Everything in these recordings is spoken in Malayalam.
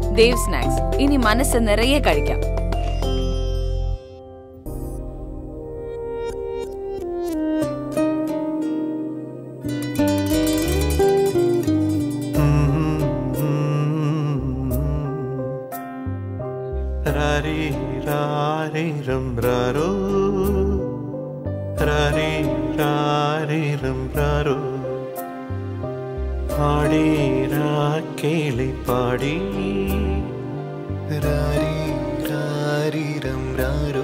ദേവ് സ്നാക്സ് ഇനി മനസ്സ് നിറയെ കഴിക്കാം രാരി രാരിരം രാരോ രാരി രാരിരം രാരോ പാടി കേളി പാടി രാരി രാരിരം രാരോ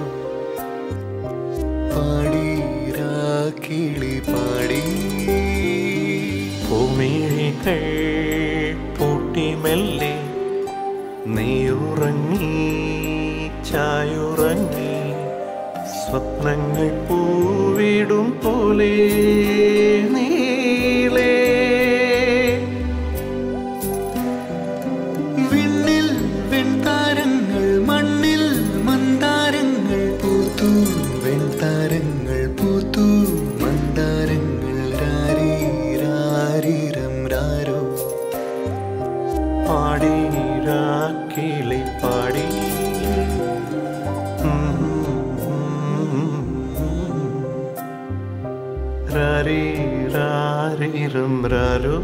പാടി രാ കിളി പാടി ഭൂമികൾ പൂട്ടി മെല്ലെ നീയുറങ്ങി ചായുറങ്ങി സ്വപ്നങ്ങൾ പൂവിടും പോലെ നീളേ വിണ്ണിൽ വെൺതാരങ്ങൾ മണ്ണിൽ മന്ദാരങ്ങൾ പൂത്തു വെൺതാരങ്ങൾ പൂത്തു മന്ദാരങ്ങൾ രാരി രാരിരം രാരോ പാടി കിളി പാടി രാരി രാരിരം രാരോ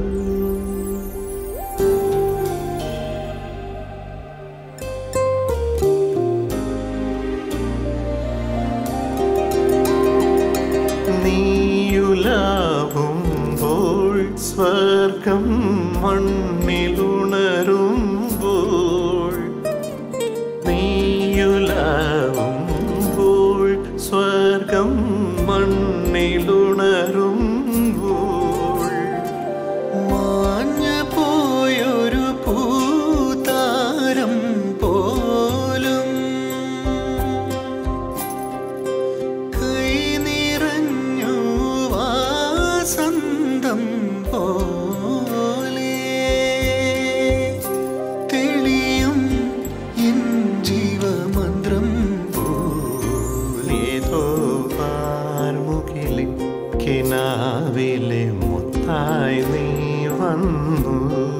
നീയുലാവുമ്പോൾ സ്വർഗം മണ്ണിലുണരുമ്പോൾ നീയുലാവുമ്പോൾ സ്വർഗം മണ്ണിലുണരുമ്പോൾ മാഞ്ഞു പോയൊരു പൂതാരം പോലും കൈ നിറഞ്ഞു വാസന്തം പോലെ തെളിയും എൻ ജീവമന്ത്രം പോലെ ഏതോ പാർമുകിലെ കിനാവിലെ മുത്തായി നീ വന്നു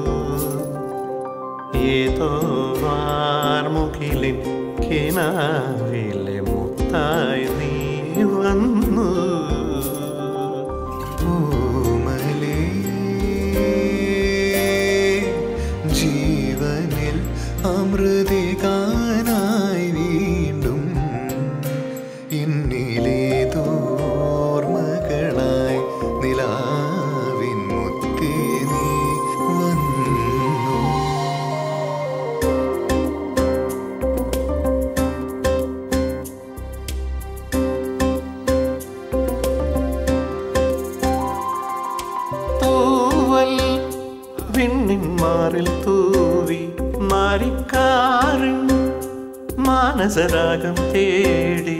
ഏതോ വാർമുകിലെ കിനാവിലെ മുത്തായി നീ വന്നു പൂമലേ ജീവനിൽ അമൃതികാനായി വീണ്ടും എന്നിലേതോർമകളായി നിലാവിൻ മുത്തേ നീ വന്നു തൂവൽ വിണ്ണിൻ മാറിൽ തൂവി മാറിക്കാറിൻ മാനസരാഗം തേടി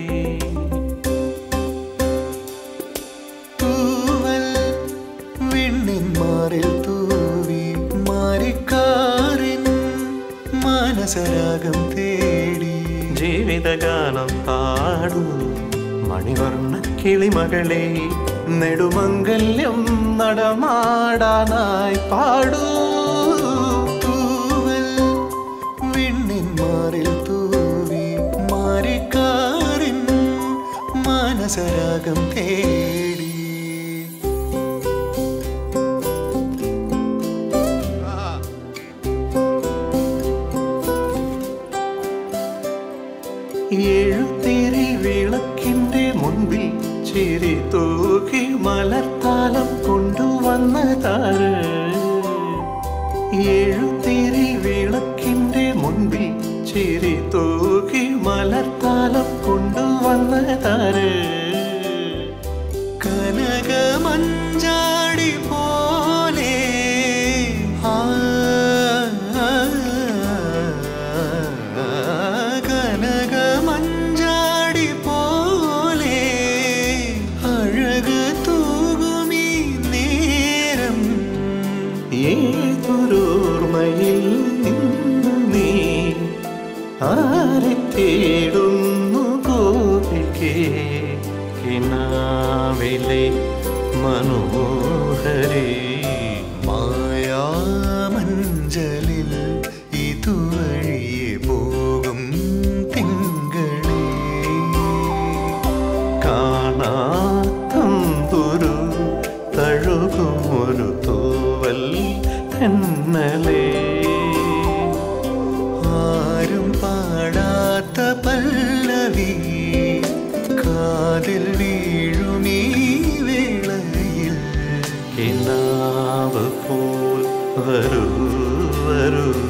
തൂവൽ വിണ്ണിൻ മാറിൽ തൂവി മാറിക്കാറിൻ മാനസരാഗം തേടി ജീവിതഗാനം പാടൂ മണിവർണ്ണ കിളിമകളെ നെടുമംഗല്യം നടമാടാനായി പാടൂ തൂവൽ വിണ്ണിൻ മാറിൽ തൂവി മാറിക്കാറിൻ മാനസരാഗം തേടി എഴുത്തിരി വിളക്കിന്റെ മുൻപിൽ ചിരി തൂക്കി മലർത്താലം കൊണ്ടുവന്നതാര് എഴുത്തിരി വിളക്കിന്റെ മുൻപിൽ ചിരി തൂക്കി മലർത്താലം കൊണ്ടുവന്നതാര് കനകമഞ്ചാടി പോലെ ആ, ആ, ആ, കനകമഞ്ചാടി പോലെ അഴക് തൂകുമീ നേരം ഏതൊരോർമ്മയിൽ നിന്നു നീ ആരെ തേടുന്നു ഗോപികേ കിനാവിലെ മനോഹരേ മായാമഞ്ചലിൽ ഇതുവഴി തെന്നലേ ആരും പാടാത്ത പല്ലവി കാതിൽ വീഴുമീ വേളയിൽ കിനാവ് പോൽ വരൂ വരൂ